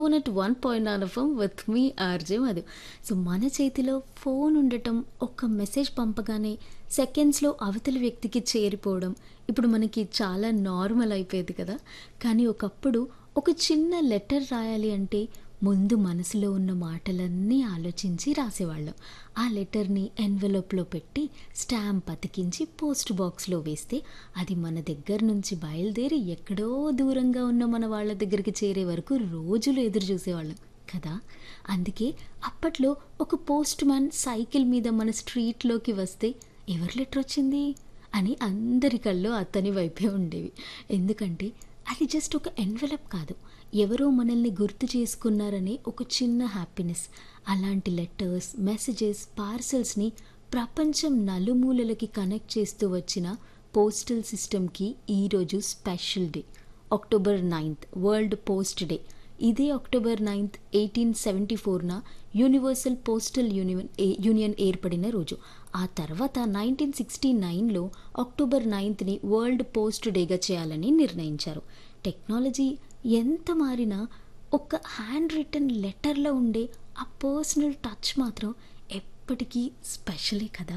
Phone at one point on FM with me RJ Madhu so మన చేతిలో phone ఉండటం ఒక్క మెసేజ్ పంపగానే సెకండ్స్లో అవతలి వ్యక్తికి చేరిపోవడం ఇప్పుడు మనకి చాలా నార్మల్ అయిపోయేది కదా కానీ ఒకప్పుడు ఒక చిన్న లెటర్ రాయాలి అంటే ముందు మనసులో ఉన్న మాటలన్నీ ఆలోచించి రాసేవాళ్ళం ఆ లెటర్ని ఎన్వెలప్లో పెట్టి స్టాంప్ అతికించి పోస్ట్ బాక్స్లో వేస్తే అది మన దగ్గర నుంచి బయలుదేరి ఎక్కడో దూరంగా ఉన్న మన వాళ్ళ దగ్గరికి చేరే వరకు రోజులు ఎదురు చూసేవాళ్ళం కదా అందుకే అప్పట్లో ఒక పోస్ట్ మ్యాన్ సైకిల్ మీద మన స్ట్రీట్లోకి వస్తే ఎవరి లెటర్ వచ్చింది అని అందరి కళ్ళు అతని వైపే ఉండేవి ఎందుకంటే అది జస్ట్ ఒక ఎన్వెలప్ కాదు ఎవరో మనల్ని గుర్తు చేసుకున్నారనే ఒక చిన్న హ్యాపీనెస్ అలాంటి లెటర్స్ మెసేజెస్ పార్సల్స్ని ప్రపంచం నలుమూలలకి కనెక్ట్ చేస్తూ వచ్చిన పోస్టల్ సిస్టమ్కి ఈరోజు special day October ninth world post day ఇదే అక్టోబర్ నైన్త్ ఎయిటీన్ సెవెంటీ ఫోర్న యూనివర్సల్ పోస్టల్ యూనియన్ యూనియన్ ఏర్పడిన రోజు ఆ తర్వాత నైన్టీన్ సిక్స్టీ నైన్లో అక్టోబర్ నైన్త్ని వరల్డ్ పోస్ట్ డేగా చేయాలని నిర్ణయించారు టెక్నాలజీ ఎంత మారినా ఒక హ్యాండ్ రిటర్న్ లెటర్లో ఉండే ఆ పర్సనల్ టచ్ మాత్రం ఎప్పటికీ స్పెషలే కదా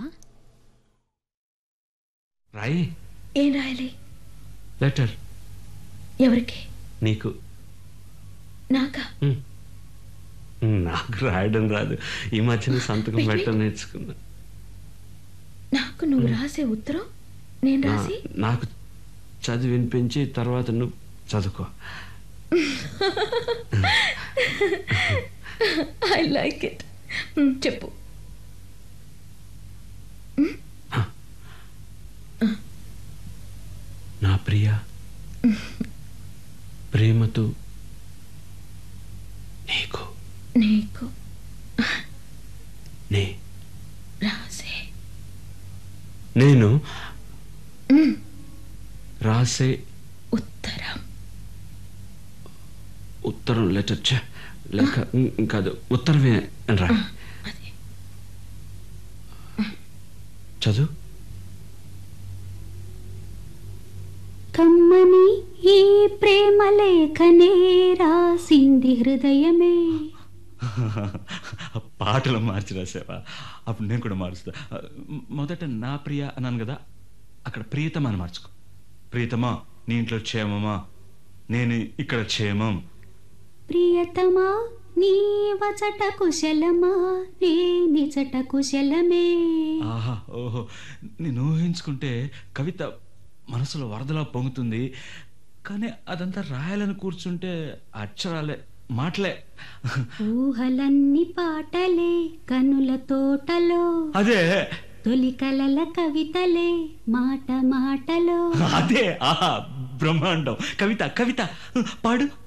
రాయి ఏం రాయాలి లెటర్ ఎవరికి నీకు నాకా ఉమ్. నాకు రాయడం రాదు ఈ మధ్యన సంతకం Wait, పెట్టడం wait. నేర్చుకున్నా నాకు నువ్వు రాసే ఉత్తరం నేను నా- రాసి నాకు చదివి వినిపించి తర్వాత నువ్వు చదువుకో ఐ లైక్ ఇట్ చెప్పు నా ప్రియ ప్రేమతో నీకు నీకు నే రాసే నేను రాసే ఉత్తరం ఉత్తరం లెటర్ ఛ, లేక ఉమ్, కాదు ఉత్తరమే అని రా అదే చదువు కమ్మని ఈ ప్రేమ లేఖనే రాసింది హృదయమే పాటలు మార్చి రాసావా అప్పుడు నేను కూడా మారుస్తా మొదట నా ప్రియ అన్నాను కదా అక్కడ ప్రియతమా అని మార్చుకో ప్రియతమా నీ ఇంట్లో క్షేమమా నేను ఇక్కడ క్షేమం ప్రియతమా నీ వచట కుశలమా నే నిజట కుశలమే ఆహా ఓహో నేను ఊహించుకుంటే కవిత మనసులో వరదలా పొంగుతుంది కానీ అదంతా రాయాలని కూర్చుంటే అక్షరాలే మాటలే ఊహలన్నీ పాటలే కనుల తోటలో అదే తొలి కలల కవితలే మాట మాటలో అదే ఆహా బ్రహ్మాండం కవిత కవిత పాడు